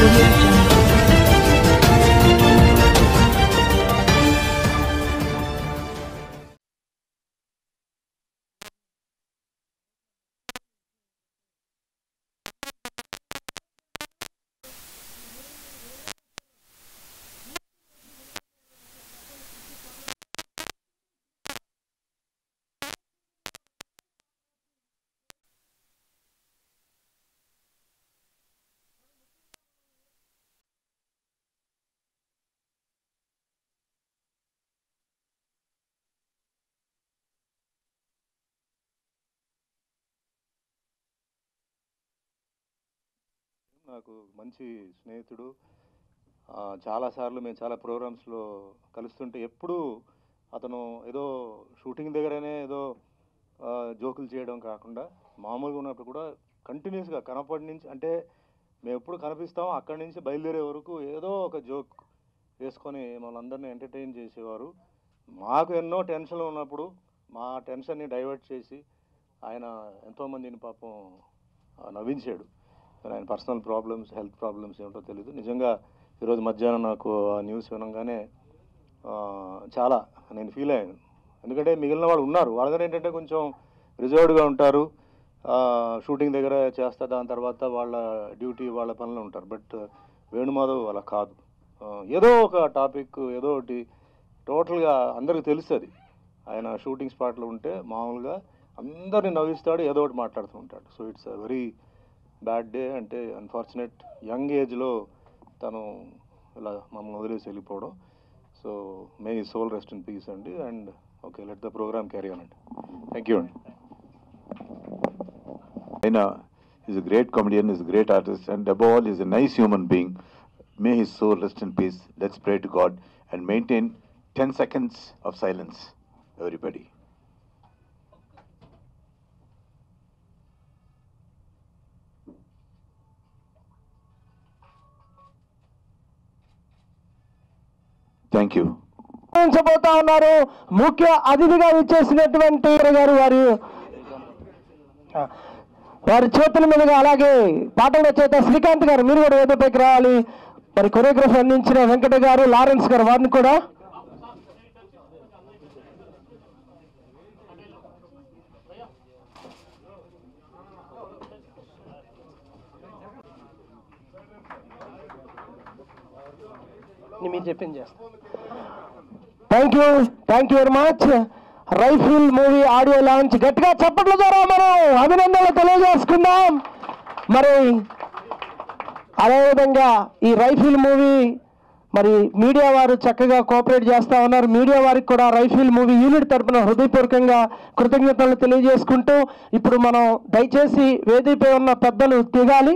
audio jungle. నాకు మంచి స్నేహితుడు ఆ, చాలాసార్లు మేము చాలా ప్రోగ్రామ్స్లో కలుస్తుంటే ఎప్పుడూ అతను ఏదో షూటింగ్ దగ్గరనే ఏదో ఆ, జోకులు చేయడం కాకుండా మామూలుగా ఉన్నప్పుడు కూడా కంటిన్యూస్గా కనపడి నుంచి అంటే మేము ఎప్పుడు కనిపిస్తామో అక్కడి నుంచి బయలుదేరే వరకు ఏదో ఒక జోక్ వేసుకొని మమ్మల్ని అందరినీ ఎంటర్టైన్ చేసేవారు మాకు ఎన్నో టెన్షన్లు ఉన్నప్పుడు మా టెన్షన్ని డైవర్ట్ చేసి ఆయన ఎంతోమందిని పాపం ఆ, నవ్వించాడు మరి ఆయన పర్సనల్ ప్రాబ్లమ్స్ హెల్త్ ప్రాబ్లమ్స్ ఏమిటో తెలియదు నిజంగా ఈరోజు మధ్యాహ్నం నాకు ఆ న్యూస్ వినగానే ఆ, చాలా నేను ఫీల్ అయ్యాను ఎందుకంటే మిగిలిన వాళ్ళు ఉన్నారు వాళ్ళ దగ్గర ఏంటంటే కొంచెం రిజర్వ్డ్గా ఉంటారు ఆ, షూటింగ్ దగ్గర చేస్తా దాని తర్వాత వాళ్ళ డ్యూటీ వాళ్ళ పనులు ఉంటారు బట్ వేణుమాధవ్ అలా కాదు ఆ, ఏదో ఒక టాపిక్ ఏదో ఒకటి టోటల్గా అందరికీ తెలుస్తుంది ఆయన షూటింగ్ స్పాట్లో ఉంటే మామూలుగా అందరిని నవ్విస్తాడు ఏదో ఒకటి మాట్లాడుతూ ఉంటాడు so it's uh very bad day అంటే అన్ఫార్చునేట్ యంగ్ ఏజ్లో తను ఇలా మమ్మల్ని వదిలేసి వెళ్ళిపోవడం so may soul rest in peace అండి and okay let the program carry on అండి థ్యాంక్ యూ అండి Aina is a great comedian, is a great artist, and above all, is a nice human being. May his soul rest in peace. Let's pray to God and maintain 10 seconds of silence, everybody. Thank you. ఉంచబోతా ఉన్నారు ముఖ్య అతిథిగా విచ్చేసినటువంటి గారు వారి వారి చేతుల మీదుగా అలాగే పాటల చేత శ్రీకాంత్ గారు మీరు కూడా వేదికపైకి రావాలి మరి కొరియోగ్రఫీ అందించిన వెంకట గారు లారెన్స్ గారు వారిని కూడా నేను మీరు చెప్పింది చేస్తాను thank you thank you very much rifle movie audio launch గట్టిగా చప్పట్ల ద్వారా మనం అభినందనలు తెలియజేసుకుందాం మరి అదేవిధంగా ఈ రైఫిల్ మూవీ మరి మీడియా వారు చక్కగా కోఆపరేట్ చేస్తా ఉన్నారు మీడియా వారికి కూడా రైఫిల్ మూవీ యూనిట్ తరపున హృదయపూర్వకంగా కృతజ్ఞతలు తెలియజేసుకుంటూ ఇప్పుడు మనం దయచేసి వేదికపై ఉన్న పెద్దలు దిగాలి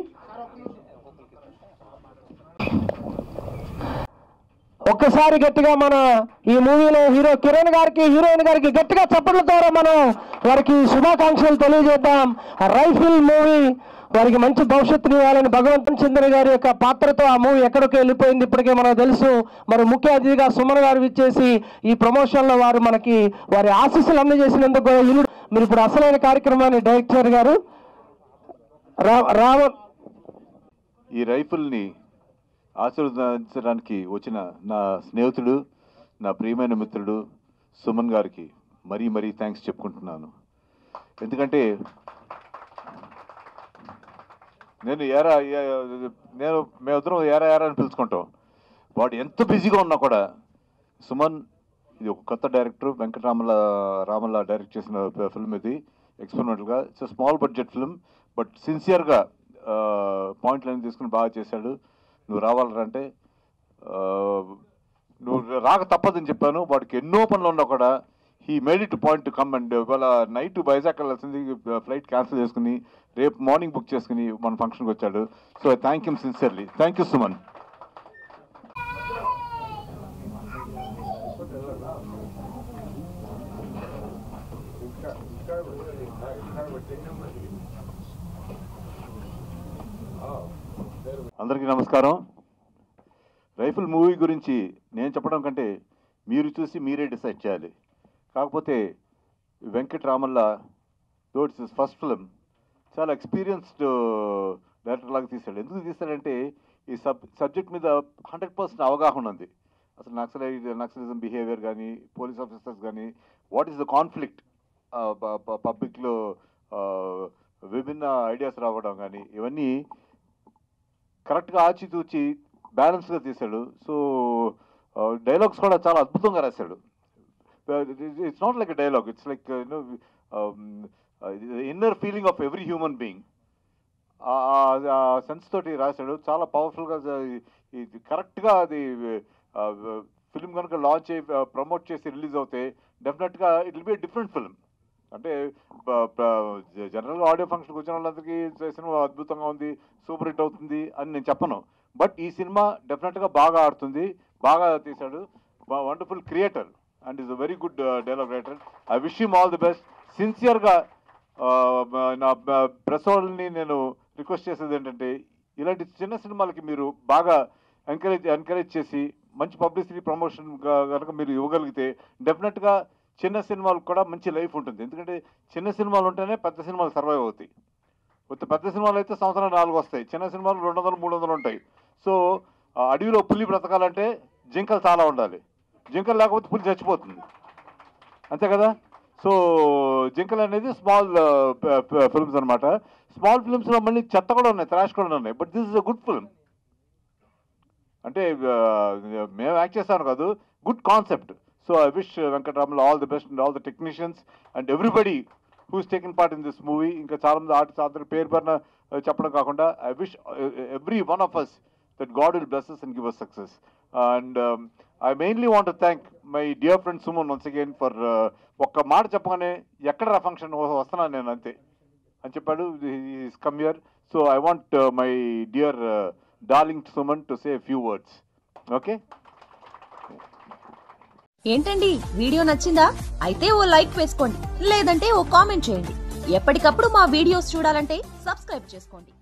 ఒక్కసారి గట్టిగా మన ఈ మూవీలో హీరో కిరణ్ గారికి హీరోయిన్ గారికి గట్టిగా చప్పట్ల ద్వారా మనం వారికి శుభాకాంక్షలు తెలియజేద్దాం రైఫిల్ మూవీ వారికి మంచి భవిష్యత్తుని ఇవ్వాలని భగవంతం చంద్ర గారి యొక్క పాత్రతో ఆ మూవీ ఎక్కడికి వెళ్ళిపోయింది ఇప్పటికే మనకు తెలుసు మరి ముఖ్య అతిథిగా సుమన్ గారు ఇచ్చేసి ఈ ప్రమోషన్లో వారు మనకి వారి ఆశీస్సులు అందజేసినందుకు కూడా యూనిట్ మీరు ఇప్పుడు అసలైన కార్యక్రమాన్ని డైరెక్టర్ గారు రా రామ ఈ రైఫిల్ని ఆశీర్వదించడానికి వచ్చిన నా స్నేహితుడు నా ప్రియమైన మిత్రుడు సుమన్ గారికి మరీ మరీ థ్యాంక్స్ చెప్పుకుంటున్నాను ఎందుకంటే నేను ఏరా ఏ- నేను మేమిద్దరం ఏరా ఏరా అని పిలుచుకుంటాం వాడు ఎంత బిజీగా ఉన్నా కూడా సుమన్ ఇది ఒక కొత్త డైరెక్టర్ వెంకటరామల రామల డైరెక్ట్ చేసిన ఫిల్మ్ ఇది ఎక్స్పెరిమెంటల్గా it's small budget film but సిన్సియర్గా పాయింట్లన్నీ తీసుకుని బాగా చేశాడు నువ్వు రావాలంటే ఆ, నువ్వు రాక తప్పదని చెప్పాను వాడికి ఎన్నో పనులు ఉన్నా కూడా he made it point to come and ఇవాళ నైట్ వైజాగ్ వెళ్ళాల్సింది ఫ్లైట్ క్యాన్సిల్ చేసుకుని రేపు మార్నింగ్ బుక్ చేసుకుని మన ఫంక్షన్కి వచ్చాడు so thank you sincerely thank you Suman అందరికీ నమస్కారం రైఫిల్ మూవీ గురించి నేను చెప్పడం కంటే మీరు చూసి మీరే డిసైడ్ చేయాలి కాకపోతే Venkat Ramalla though it's is first film చాలా ఎక్స్పీరియన్స్డ్ డైరెక్టర్ లాగా తీశాడు ఎందుకు తీశాడంటే ఈ సబ్ సబ్జెక్ట్ మీద హండ్రెడ్ పర్సెంట్ అవగాహన ఉంది అసలు నక్సలైట్ నక్సలిజం బిహేవియర్ కానీ పోలీస్ ఆఫీసర్స్ కానీ వాట్ ఈస్ ద కాన్ఫ్లిక్ట్ పబ్లిక్లో విభిన్న ఐడియాస్ రావడం కానీ ఇవన్నీ కరెక్ట్గా ఆచితూచి బ్యాలెన్స్గా తీశాడు సో డైలాగ్స్ కూడా చాలా అద్భుతంగా రాశాడు it's not like dialogue it's like you know inner feeling of every human being ఆ సెన్స్ తోటి రాశాడు చాలా పవర్ఫుల్గా ఇది కరెక్ట్గా అది ఫిల్మ్ కనుక లాంచ్ అయ్యి ప్రమోట్ చేసి రిలీజ్ అవుతే డెఫినెట్గా it will be different film అంటే జనరల్గా ఆడియో ఫంక్షన్కి వచ్చిన వాళ్ళందరికీ సినిమా అద్భుతంగా ఉంది సూపర్ హిట్ అవుతుంది అని నేను చెప్పను బట్ ఈ సినిమా డెఫినెట్గా బాగా ఆడుతుంది బాగా తీశాడు wonderful creator and is a very good dialogue writer I wish him all the best సిన్సియర్గా నా ప్రెస్ వాళ్ళని నేను రిక్వెస్ట్ చేసేది ఏంటంటే ఇలాంటి చిన్న సినిమాలకి మీరు బాగా ఎంకరేజ్ ఎంకరేజ్ చేసి మంచి పబ్లిసిటీ ప్రమోషన్ కనుక మీరు ఇవ్వగలిగితే డెఫినెట్గా చిన్న సినిమాలకు కూడా మంచి లైఫ్ ఉంటుంది ఎందుకంటే చిన్న సినిమాలు ఉంటేనే పెద్ద సినిమాలు సర్వైవ్ అవుతాయి కొత్త పెద్ద సినిమాలు అయితే సంవత్సరం నాలుగు వస్తాయి చిన్న సినిమాలు రెండు వందలు మూడు వందలు ఉంటాయి సో ఆ అడవిలో పులి బ్రతకాలంటే జింకలు చాలా ఉండాలి జింకలు లేకపోతే పులి చచ్చిపోతుంది అంతే కదా సో జింకల్ అనేది స్మాల్ ఫిల్మ్స్ అనమాట స్మాల్ ఫిల్మ్స్లో మళ్ళీ చెత్త కూడా ఉన్నాయి త్రాష్ కూడా ఉన్నాయి but this is a good film అంటే మేము యాక్ట్ చేస్తాను కాదు good concept so I wish Venkataraman all the best and all the technicians and everybody who's taking part in this movie ఇంకా చాలా మంది ఆర్టిస్ట్ అందరి పేరు పేరున చెప్పడం కాకుండా I wish every one of us that God will blesses and give us success and I mainly want thank my dear friend Suman once again for ఒక్క మాట చెప్పగానే ఎక్కడ రా ఫంక్షన్ వస్తున్నాను నేను అంతే అని చెప్పాడు is come here so I want my dear darling Suman to say few words okay ఏంటండి వీడియో నచ్చిందా అయితే ఓ లైక్ వేసుకోండి లేదంటే ఓ కామెంట్ చేయండి ఎప్పటికప్పుడు మా వీడియోస్ చూడాలంటే సబ్స్క్రైబ్ చేసుకోండి